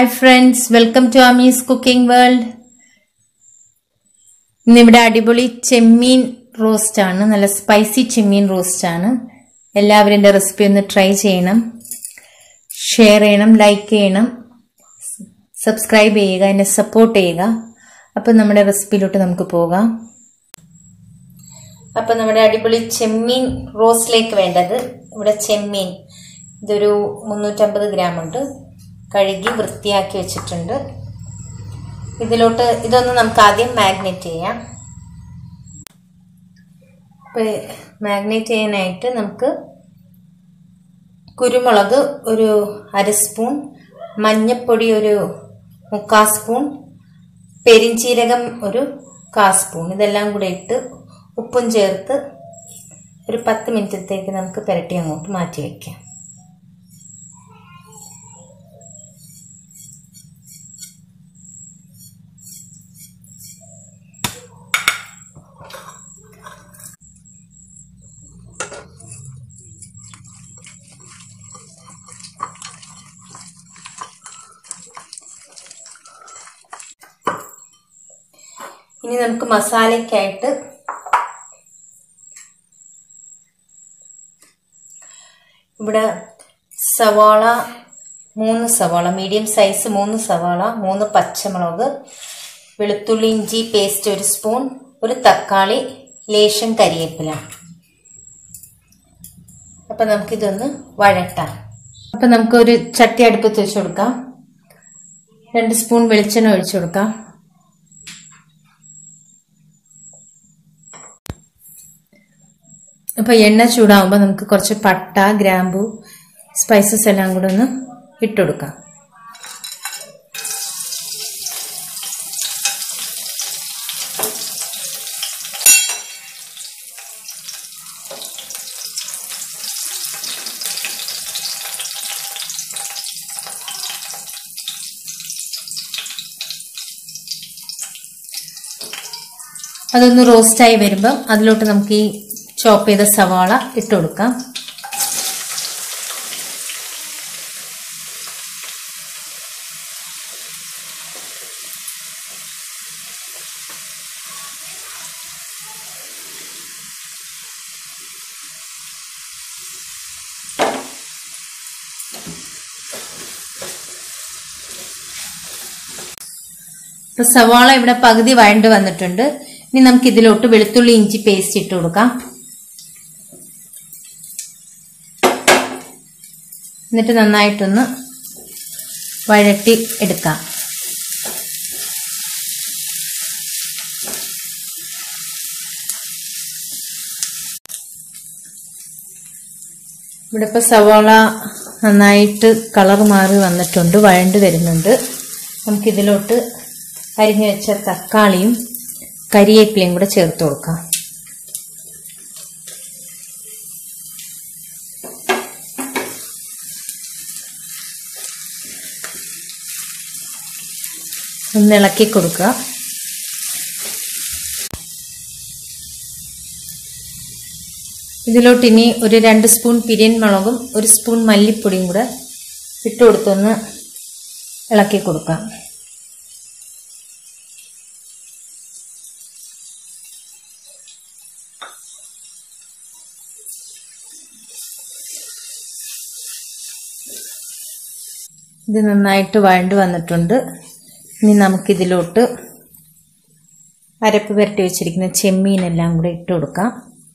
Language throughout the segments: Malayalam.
hi friends welcome to Ami's cooking world ഇന്നിവിടെ അടിപൊളി ചെമ്മീൻ റോസ്റ്റ് ആണ് നല്ല സ്പൈസി ചെമ്മീൻ റോസ്റ്റ് ആണ് എല്ലാവരും എൻ്റെ റെസിപ്പി ഒന്ന് ട്രൈ ചെയ്യണം ഷെയർ ചെയ്യണം ലൈക്ക് ചെയ്യണം സബ്സ്ക്രൈബ് ചെയ്യുക എന്നെ സപ്പോർട്ട് ചെയ്യുക അപ്പം നമ്മുടെ റെസിപ്പിയിലോട്ട് നമുക്ക് പോകാം അപ്പം നമ്മുടെ അടിപൊളി ചെമ്മീൻ റോസ്റ്റിലേക്ക് വേണ്ടത് ഇവിടെ ചെമ്മീൻ ഇതൊരു മുന്നൂറ്റമ്പത് ഗ്രാം ഉണ്ട് കഴുകി വൃത്തിയാക്കി വെച്ചിട്ടുണ്ട് ഇതിലോട്ട് ഇതൊന്ന് നമുക്ക് ആദ്യം മാഗ്നേറ്റ് ചെയ്യാം അപ്പോൾ മാഗ്നേറ്റ് ചെയ്യാനായിട്ട് നമുക്ക് കുരുമുളക് ഒരു അര സ്പൂൺ മഞ്ഞപ്പൊടി ഒരു മുക്കാ സ്പൂൺ പെരിഞ്ചീരകം ഒരു കാ സ്പൂൺ ഇതെല്ലാം കൂടെ ഇട്ട് ഉപ്പും ചേർത്ത് ഒരു പത്ത് മിനിറ്റത്തേക്ക് നമുക്ക് പുരട്ടി അങ്ങോട്ട് മാറ്റി വയ്ക്കാം ഇനി നമുക്ക് മസാലയ്ക്കായിട്ട് ഇവിടെ സവാള മൂന്ന് സവാള മീഡിയം സൈസ് മൂന്ന് സവാള മൂന്ന് പച്ചമുളക് വെളുത്തുള്ളി ഇഞ്ചി പേസ്റ്റ് ഒരു സ്പൂൺ ഒരു തക്കാളി ലേശം കരിവേപ്പില അപ്പം നമുക്കിതൊന്ന് വഴട്ടാം അപ്പം നമുക്കൊരു ചട്ടി അടുപ്പത്ത് വെച്ച് കൊടുക്കാം രണ്ട് സ്പൂൺ വെളിച്ചെണ്ണ ഒഴിച്ചു കൊടുക്കാം അപ്പോൾ എണ്ണ ചൂടാകുമ്പോൾ നമുക്ക് കുറച്ച് പട്ട ഗ്രാമ്പു സ്പൈസസ് എല്ലാം കൂടെ ഒന്ന് ഇട്ടുകൊടുക്കാം അതൊന്ന് റോസ്റ്റായി വരുമ്പം അതിലോട്ട് നമുക്ക് ഈ ചോപ്പ് ചെയ്ത സവാള ഇട്ട് കൊടുക്കാം ഇപ്പൊ സവാള ഇവിടെ പകുതി വഴണ്ട് വന്നിട്ടുണ്ട് ഇനി നമുക്ക് ഇതിലോട്ട് വെളുത്തുള്ളി ഇഞ്ചി പേസ്റ്റ് ഇട്ട് കൊടുക്കാം എന്നിട്ട് നന്നായിട്ടൊന്ന് വഴട്ടി എടുക്കാം ഇവിടെ ഇപ്പോൾ സവാള നന്നായിട്ട് കളർ മാറി വന്നിട്ടുണ്ട് വഴണ്ട് വരുന്നുണ്ട് നമുക്കിതിലോട്ട് അരിഞ്ഞു വെച്ച തക്കാളിയും കരിയേപ്പിലയും കൂടെ ചേർത്ത് കൊടുക്കാം ഒന്ന് ഇളക്കി കൊടുക്കുക ഇതിലോട്ട് ഇനി ഒരു രണ്ട് സ്പൂൺ പിരിയൻ മുളകും ഒരു സ്പൂൺ മല്ലിപ്പൊടിയും കൂടെ ഇട്ട് കൊടുത്തൊന്ന് ഇളക്കി കൊടുക്കാം ഇത് നന്നായിട്ട് വഴണ്ട് വന്നിട്ടുണ്ട് ഇനി നമുക്കിതിലോട്ട് അരപ്പ് പുരട്ടി വെച്ചിരിക്കുന്ന ചെമ്മീനെല്ലാം കൂടെ ഇട്ട് കൊടുക്കാം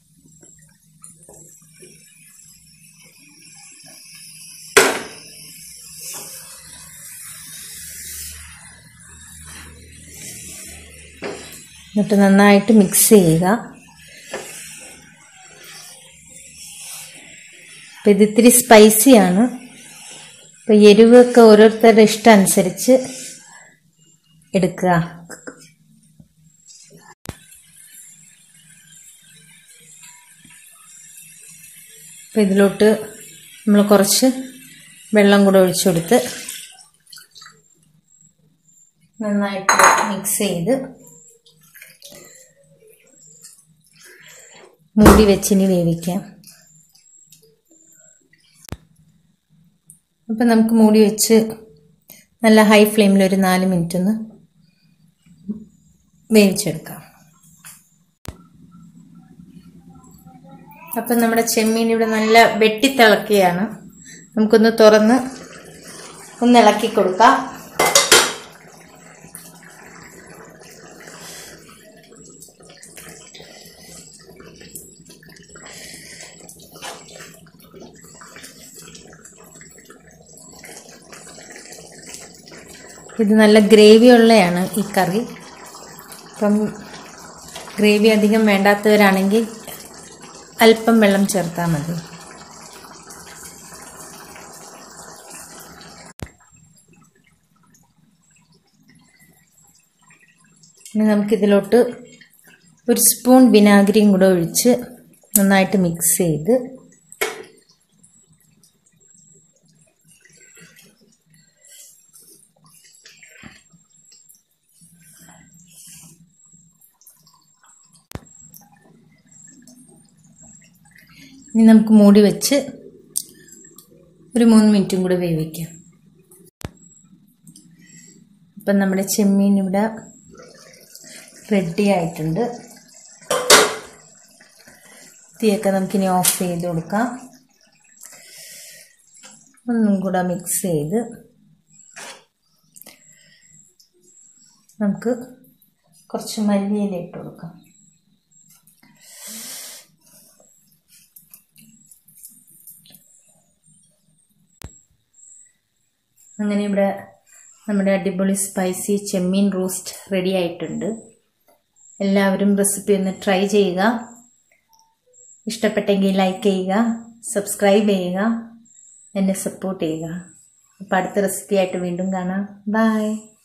എന്നിട്ട് നന്നായിട്ട് മിക്സ് ചെയ്യുക അപ്പം ഇത് ഇത്തിരി സ്പൈസിയാണ് അപ്പോൾ എരിവൊക്കെ ഓരോരുത്തരുടെ ഇഷ്ടം അനുസരിച്ച് എടുക്കുക അപ്പം ഇതിലോട്ട് നമ്മൾ കുറച്ച് വെള്ളം കൂടെ ഒഴിച്ചു കൊടുത്ത് നന്നായിട്ട് മിക്സ് ചെയ്ത് മൂടി വെച്ചിനി വേവിക്കാം അപ്പം നമുക്ക് മൂടി വെച്ച് നല്ല ഹൈ ഫ്ലെയിമിൽ ഒരു നാല് മിനിറ്റ് ഒന്ന് വേവിച്ചെടുക്കാം അപ്പം നമ്മുടെ ചെമ്മീൻ ഇവിടെ നല്ല വെട്ടിത്തിളക്കുകയാണ് നമുക്കൊന്ന് തുറന്ന് ഒന്ന് ഇളക്കി കൊടുക്കാം ഇത് നല്ല ഗ്രേവി ഉള്ളതാണ് ഈ കറി അപ്പം ഗ്രേവി അധികം വേണ്ടാത്തവരാണെങ്കിൽ അല്പം വെള്ളം ചേർത്താൽ മതി ഇനി നമുക്കിതിലോട്ട് ഒരു സ്പൂൺ വിനാഗിരിയും കൂടെ ഒഴിച്ച് നന്നായിട്ട് മിക്സ് ചെയ്ത് ഇനി നമുക്ക് മൂടി വെച്ച് ഒരു മൂന്ന് മിനിറ്റും കൂടെ വേവിക്കാം അപ്പം നമ്മുടെ ചെമ്മീൻ ഇവിടെ റെഡി ആയിട്ടുണ്ട് തീയൊക്കെ നമുക്കിനി ഓഫ് ചെയ്ത് കൊടുക്കാം ഒന്നും കൂടെ മിക്സ് ചെയ്ത് നമുക്ക് കുറച്ച് മല്ലിയില ഇട്ട് കൊടുക്കാം അങ്ങനെ ഇവിടെ നമ്മുടെ അടിപൊളി സ്പൈസി ചെമ്മീൻ റോസ്റ്റ് റെഡി ആയിട്ടുണ്ട് എല്ലാവരും റെസിപ്പി ഒന്ന് ട്രൈ ചെയ്യുക ഇഷ്ടപ്പെട്ടെങ്കിൽ ലൈക്ക് ചെയ്യുക സബ്സ്ക്രൈബ് ചെയ്യുക എന്നെ സപ്പോർട്ട് ചെയ്യുക അപ്പോൾ അടുത്ത റെസിപ്പി ആയിട്ട് വീണ്ടും കാണാം ബൈ